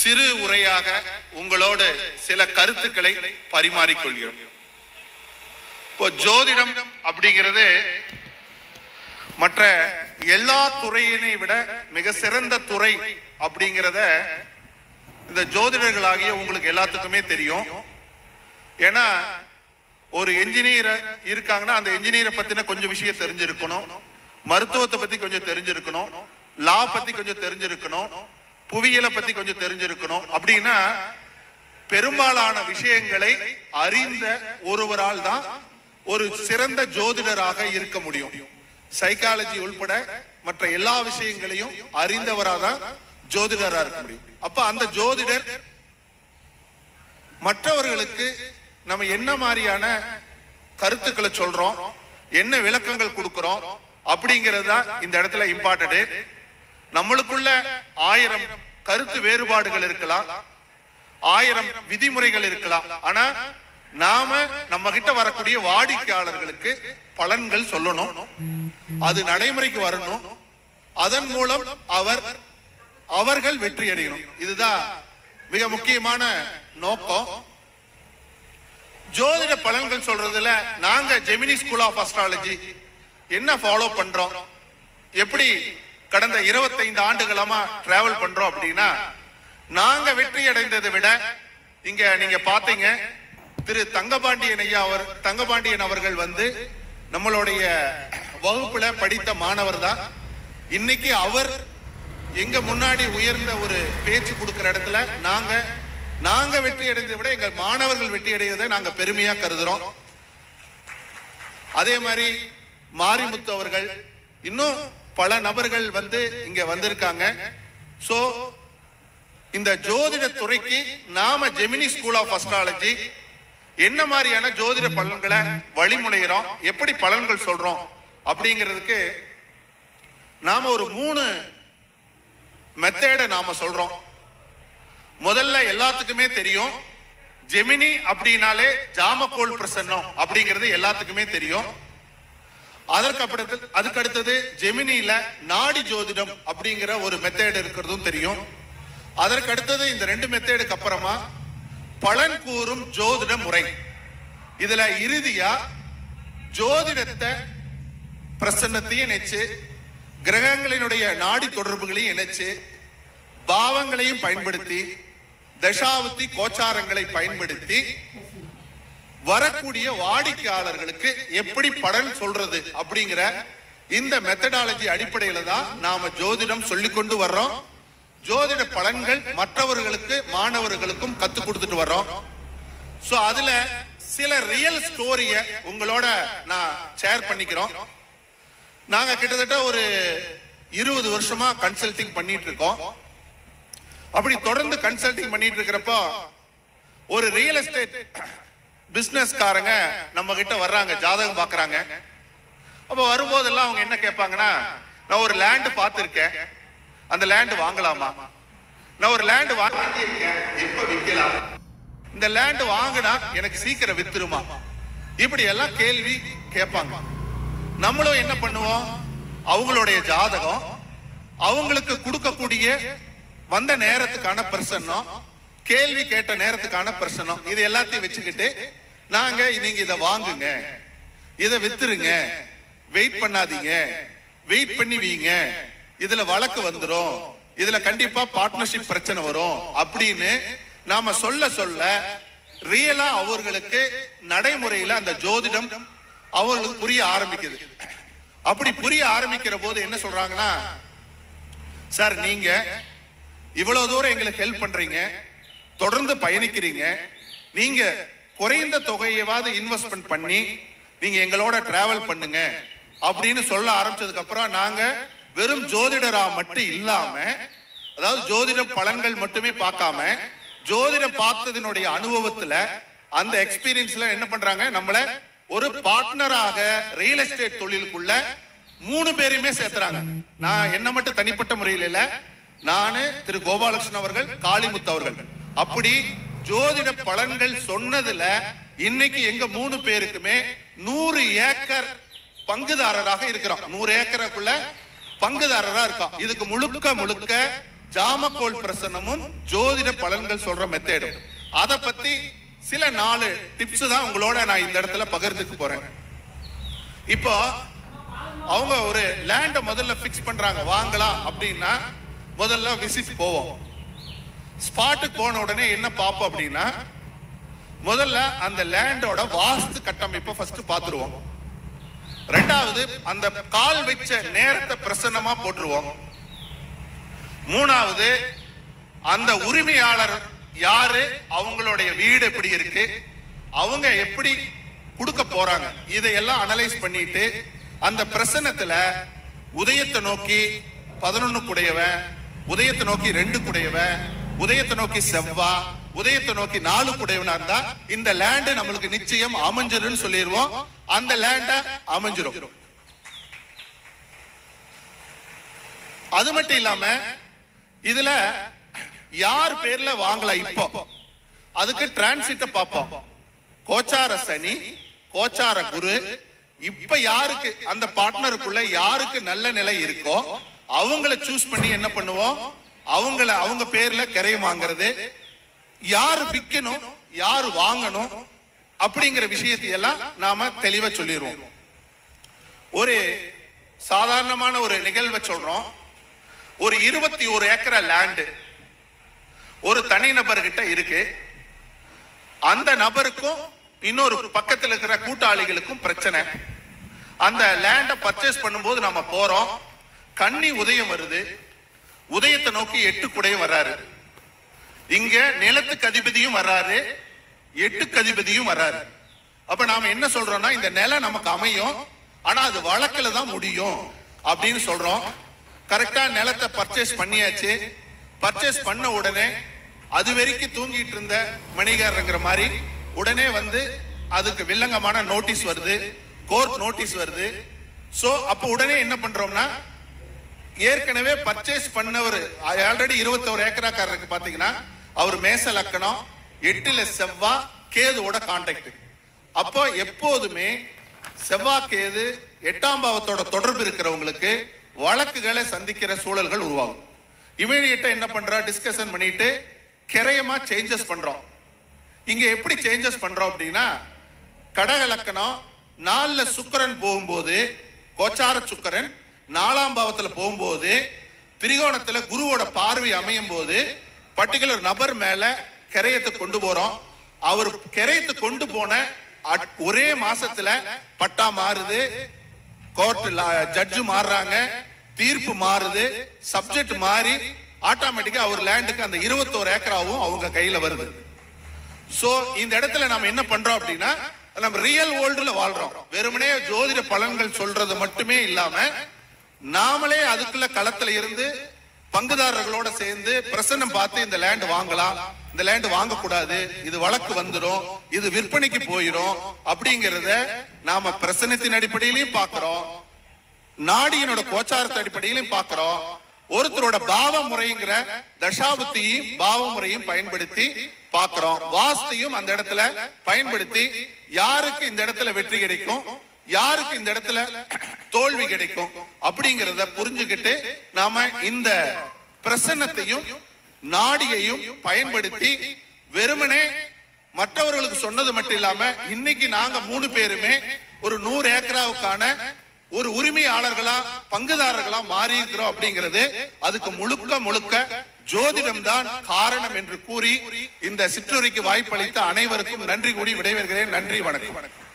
சிறு உரையாக உங்களோடு சில கருத்துக்களை பரிமாறிக்கொள்கிறோம் இப்போ ஜோதிடம் அப்படிங்கிறது மற்ற எல்லா துறையினை விட மிக சிறந்த துறை அப்படிங்கிறத இந்த ஜோதிடர்களாகிய உங்களுக்கு எல்லாத்துக்குமே தெரியும் ஏன்னா ஒரு என்ஜினியர் இருக்காங்கன்னா அந்த என்ஜினியரை பத்தின கொஞ்சம் விஷயம் தெரிஞ்சிருக்கணும் மருத்துவத்தை பத்தி கொஞ்சம் தெரிஞ்சிருக்கணும் லா பத்தி கொஞ்சம் தெரிஞ்சிருக்கணும் புவியியலை பத்தி கொஞ்சம் தெரிஞ்சிருக்கணும் அப்படின்னா பெரும்பாலான விஷயங்களை அறிந்த ஒருவரால் தான் ஒரு சிறந்த ஜோதிடராக இருக்க முடியும் சைக்காலஜி உள்பட மற்ற எல்லா விஷயங்களையும் அறிந்தவராக தான் ஜோதிடரா இருக்க முடியும் அப்ப அந்த ஜோதிடர் மற்றவர்களுக்கு நம்ம என்ன மாதிரியான கருத்துக்களை சொல்றோம் என்ன விளக்கங்கள் கொடுக்கிறோம் அப்படிங்கிறது தான் இந்த இடத்துல இம்பார்ட்டன்ட் நம்மளுக்குள்ள ஆயிரம் கருத்து வேறுபாடுகள் இருக்கலாம் ஆயிரம் விதிமுறைகள் இருக்கலாம் ஆனா நாம நம்ம கிட்ட வரக்கூடிய வாடிக்கையாளர்களுக்கு பலன்கள் சொல்லணும் அது நடைமுறைக்கு வரணும் அதன் மூலம் அவர் அவர்கள் வெற்றி அடையணும் இதுதான் மிக முக்கியமான நோக்கம் ஜோதிட பலன்கள் சொல்றதுல நாங்க ஜெமினி ஸ்கூல் ஆஃப் அஸ்ட்ராலஜி என்ன ஃபாலோ பண்றோம் எப்படி கடந்த 25 ஆண்டுகளமா டிராவல் பண்றோம் அப்படின்னா நாங்க வெற்றி அடைந்ததை விட இங்க நீங்க பாத்தீங்க திரு தங்கபாண்டியன் ஐயா அவர் தங்கபாண்டியன் அவர்கள் வந்து நம்மளுடைய வகுப்புல படித்த மாணவர் தான் இன்னைக்கு அவர் எங்க முன்னாடி உயர்ந்த ஒரு பேச்சு கொடுக்கிற இடத்துல நாங்க நாங்க வெற்றி அடைந்ததை விட எங்க மாணவர்கள் வெற்றி அடைவதை நாங்க பெருமையா கருதுறோம் அதே மாதிரி மாரிமுத்து அவர்கள் இன்னும் பல நபர்கள் வந்து இங்க வந்திருக்காங்க சோ இந்த ஜோதிட துறைக்கு நாம ஜெமினி ஸ்கூல் ஆஃப் அஸ்ட்ராலஜி என்ன மாதிரியான ஜோதிட பலன்களை வழிமுனைகிறோம் எப்படி பலன்கள் சொல்றோம் அப்படிங்கிறதுக்கு நாம ஒரு மூணு மெத்தேட நாம சொல்றோம் முதல்ல எல்லாத்துக்குமே தெரியும் ஜெமினி அப்படின்னாலே ஜாமக்கோல் பிரசன்னம் அப்படிங்கிறது எல்லாத்துக்குமே தெரியும் அதற்கு அப்புறத்து அதுக்கு அடுத்தது ஜெமினில நாடி ஜோதிடம் அப்படிங்கிற ஒரு மெத்தேடு இருக்கிறதும் தெரியும் அதற்கு அடுத்தது இந்த ரெண்டு மெத்தேடுக்கு அப்புறமா பலன் கூறும் ஜோதிட முறை இதுல இறுதியா ஜோதிடத்தை பிரசன்னத்தையும் இணைச்சு கிரகங்களினுடைய நாடி தொடர்புகளையும் இணைச்சு பாவங்களையும் பயன்படுத்தி தசாவதி கோச்சாரங்களை பயன்படுத்தி வரக்கூடிய வாடிக்கையாளர்களுக்கு எப்படி பலன் சொல்றது அப்படிங்கிற இந்த மெத்தடாலஜி அடிப்படையில தான் நாம ஜோதிடம் சொல்லிக் கொண்டு வர்றோம் ஜோதிட பலன்கள் மற்றவர்களுக்கு மாணவர்களுக்கும் கத்து கொடுத்துட்டு வர்றோம் சோ அதுல சில ரியல் ஸ்டோரிய உங்களோட நான் ஷேர் பண்ணிக்கிறோம் நாங்க கிட்டத்தட்ட ஒரு இருபது வருஷமா கன்சல்டிங் பண்ணிட்டு இருக்கோம் அப்படி தொடர்ந்து கன்சல்டிங் பண்ணிட்டு இருக்கிறப்போ ஒரு ரியல் எஸ்டேட் பிசினஸ்காரங்க நம்ம கிட்ட வர்றாங்க ஜாதகம் பாக்குறாங்க அப்ப வரும்போதெல்லாம் அவங்க என்ன கேட்பாங்கன்னா நான் ஒரு லேண்ட் பார்த்திருக்கேன் அந்த லேண்ட் வாங்கலாமா நான் ஒரு லேண்ட் வாங்கியிருக்கேன் எப்ப விற்கலாம் இந்த லேண்ட் வாங்கினா எனக்கு சீக்கிரம் வித்துருமா இப்படி எல்லாம் கேள்வி கேட்பாங்க நம்மளும் என்ன பண்ணுவோம் அவங்களுடைய ஜாதகம் அவங்களுக்கு கொடுக்கக்கூடிய வந்த நேரத்துக்கான பிரசன்னம் கேள்வி கேட்ட நேரத்துக்கான பிரசன்னம் இது எல்லாத்தையும் வச்சுக்கிட்டு நாங்க நீங்க இதை வாங்குங்க இதை வித்துருங்க வெயிட் பண்ணாதீங்க வெயிட் பண்ணி வீங்க இதுல வழக்கு வந்துரும் இதுல கண்டிப்பா பார்ட்னர்ஷிப் பிரச்சனை வரும் அப்படின்னு நாம சொல்ல சொல்ல ரியலா அவர்களுக்கு நடைமுறையில அந்த ஜோதிடம் அவர்களுக்கு புரிய ஆரம்பிக்குது அப்படி புரிய ஆரம்பிக்கிற போது என்ன சொல்றாங்கன்னா சார் நீங்க இவ்வளவு தூரம் எங்களுக்கு ஹெல்ப் பண்றீங்க தொடர்ந்து பயணிக்கிறீங்க நீங்க குறைந்த தொகையவாவது இன்வெஸ்ட்மெண்ட் பண்ணி நீங்க எங்களோட டிராவல் பண்ணுங்க அப்படின்னு சொல்ல ஆரம்பிச்சதுக்கு அப்புறம் நாங்க வெறும் ஜோதிடரா மட்டும் இல்லாம அதாவது ஜோதிட பலன்கள் மட்டுமே பார்க்காம ஜோதிடம் பார்த்ததினுடைய அனுபவத்துல அந்த எக்ஸ்பீரியன்ஸ்ல என்ன பண்றாங்க நம்மள ஒரு பார்ட்னராக ரியல் எஸ்டேட் தொழிலுக்குள்ள மூணு பேரையுமே சேர்த்துறாங்க நான் என்ன மட்டும் தனிப்பட்ட முறையில் இல்ல நானு திரு கோபாலகிருஷ்ணன் அவர்கள் காளிமுத்து அவர்கள் அப்படி ஜோதிட பலன்கள் சொன்னதுல இன்னைக்கு எங்க மூணு பேருக்குமே நூறு ஏக்கர் பங்குதாரராக இருக்கிறோம் நூறு ஏக்கருக்குள்ள பங்குதாரரா இருக்கோம் இதுக்கு முழுக்க முழுக்க ஜாமக்கோல் பிரசனமும் ஜோதிட பலன்கள் சொல்ற மெத்தேடும் அத பத்தி சில நாலு டிப்ஸ் தான் உங்களோட நான் இந்த இடத்துல பகிர்ந்துக்க போறேன் இப்போ அவங்க ஒரு லேண்ட முதல்ல பிக்ஸ் பண்றாங்க வாங்கலாம் அப்படின்னா முதல்ல விசிட் போவோம் ஸ்பாட்டுக்கு போன உடனே என்ன பார்ப்போம் அப்படின்னா முதல்ல அந்த லேண்டோட வாஸ்து கட்டமைப்பை ஃபர்ஸ்ட் பார்த்துருவோம் ரெண்டாவது அந்த கால் வச்ச நேரத்தை பிரசன்னமா போட்டுருவோம் மூணாவது அந்த உரிமையாளர் யாரு அவங்களுடைய வீடு எப்படி இருக்கு அவங்க எப்படி கொடுக்க போறாங்க இதையெல்லாம் அனலைஸ் பண்ணிட்டு அந்த பிரசன்னத்துல உதயத்தை நோக்கி பதினொன்னு குடையவன் உதயத்தை நோக்கி ரெண்டு குடையவன் உதயத்தை நோக்கி செவ்வா உதயத்தை நோக்கி நாலு குடையவனா இருந்தா இந்த லேண்ட் நம்மளுக்கு நிச்சயம் அமைஞ்சிருன்னு சொல்லிடுவோம் அந்த லேண்ட அமைஞ்சிரும் அது மட்டும் இல்லாம இதுல யார் பேர்ல வாங்கலாம் இப்போ அதுக்கு டிரான்சிட்ட பார்ப்போம் கோச்சார சனி கோச்சார குரு இப்ப யாருக்கு அந்த பார்ட்னருக்குள்ள யாருக்கு நல்ல நிலை இருக்கோ அவங்கள சூஸ் பண்ணி என்ன பண்ணுவோம் அவங்கள அவங்க பேர்ல கிரையம் வாங்குறது யாரு விக்கணும் யாரு வாங்கணும் அப்படிங்கிற விஷயத்தை எல்லாம் நாம தெளிவா சொல்லிடுவோம் ஒரு சாதாரணமான ஒரு நிகழ்வை சொல்றோம் ஒரு இருபத்தி ஒரு ஏக்கரை லேண்டு ஒரு தனிநபர்கிட்ட இருக்கு அந்த நபருக்கும் இன்னொரு பக்கத்துல இருக்கிற கூட்டாளிகளுக்கும் பிரச்சனை அந்த லேண்ட பர்ச்சேஸ் பண்ணும்போது நம்ம போறோம் கன்னி உதயம் வருது உதயத்தை நோக்கி எட்டு குடையும் வர்றாரு இங்க நிலத்துக்கு அதிபதியும் வர்றாரு எட்டுக்கு அதிபதியும் வர்றாரு அப்ப நாம என்ன சொல்றோம்னா இந்த நிலம் நமக்கு அமையும் ஆனா அது வழக்குல தான் முடியும் அப்படின்னு சொல்றோம் கரெக்டா நிலத்தை பர்ச்சேஸ் பண்ணியாச்சு பர்ச்சேஸ் பண்ண உடனே அது வரைக்கும் தூங்கிட்டு இருந்த மணிகாரங்கிற மாதிரி உடனே வந்து அதுக்கு வில்லங்கமான நோட்டீஸ் வருது கோர்ட் நோட்டீஸ் வருது சோ அப்ப உடனே என்ன பண்றோம்னா ஏற்கனவே பர்ச்சேஸ் பண்ணவர் ஆல்ரெடி இருபத்தோரு ஏக்கராக்காரருக்கு பாத்தீங்கன்னா அவர் மேச லக்கணம் எட்டுல செவ்வா கேதுவோட கான்டாக்ட் அப்போ எப்போதுமே செவ்வா கேது எட்டாம் பாவத்தோட தொடர்பு இருக்கிறவங்களுக்கு வழக்குகளை சந்திக்கிற சூழல்கள் உருவாகும் இமீடியட்டா என்ன பண்றோம் டிஸ்கஷன் பண்ணிட்டு கிரயமா சேஞ்சஸ் பண்றோம் இங்க எப்படி சேஞ்சஸ் பண்றோம் அப்படின்னா கடக லக்கணம் நாலுல சுக்கிரன் போகும்போது கோச்சார சுக்கிரன் நாலாம் பாவத்துல போகும்போது திரிகோணத்துல குருவோட பார்வை அமையும் போது பர்டிகுலர் நபர் மேல கிரயத்தை கொண்டு போறோம் அவர் கிரயத்தை கொண்டு போன அட்- ஒரே மாசத்துல பட்டா மாறுது கோர்ட் ஜட்ஜு மாறுறாங்க தீர்ப்பு மாறுது சப்ஜெக்ட் மாறி ஆட்டோமேட்டிக்கா அவர் லேண்டுக்கு அந்த இருபத்தோரு ஏக்கராவும் அவங்க கையில வருது சோ இந்த இடத்துல நாம என்ன பண்றோம் அப்படின்னா நம்ம ரியல் வேர்ல்டுல வாழ்றோம் வெறுமனே ஜோதிட பலன்கள் சொல்றது மட்டுமே இல்லாம நாமளே அதுக்குள்ள களத்துல இருந்து பங்குதாரர்களோட சேர்ந்து பிரசன்னம் பார்த்து இந்த லேண்ட் வாங்கலாம் இந்த லேண்ட் வாங்கக்கூடாது இது வழக்கு வந்துடும் இது விற்பனைக்கு போயிடும் அப்படிங்கறத நாம பிரசனத்தின் அடிப்படையிலையும் பார்க்கிறோம் நாடியினோட கோச்சாரத்து அடிப்படையிலும் பார்க்கிறோம் ஒருத்தரோட பாவ முறைங்கிற தசாபுத்தியும் பாவ முறையும் பயன்படுத்தி பார்க்கிறோம் வாஸ்தையும் அந்த இடத்துல பயன்படுத்தி யாருக்கு இந்த இடத்துல வெற்றி கிடைக்கும் யாருக்கு இந்த இடத்துல தோல்வி கிடைக்கும் அப்படிங்கறத புரிஞ்சுக்கிட்டு நாம இந்த பிரசன்னத்தையும் நாடியையும் பயன்படுத்தி வெறுமனே மற்றவர்களுக்கு சொன்னது மட்டும் இல்லாம இன்னைக்கு நாங்க மூணு பேருமே ஒரு நூறு ஏக்கராவுக்கான ஒரு உரிமையாளர்களா பங்குதாரர்களா மாறி இருக்கிறோம் அப்படிங்கிறது அதுக்கு முழுக்க முழுக்க ஜோதிடம் தான் காரணம் என்று கூறி இந்த சிற்றுரைக்கு வாய்ப்பளித்த அனைவருக்கும் நன்றி கூடி விடைபெறுகிறேன் நன்றி வணக்கம்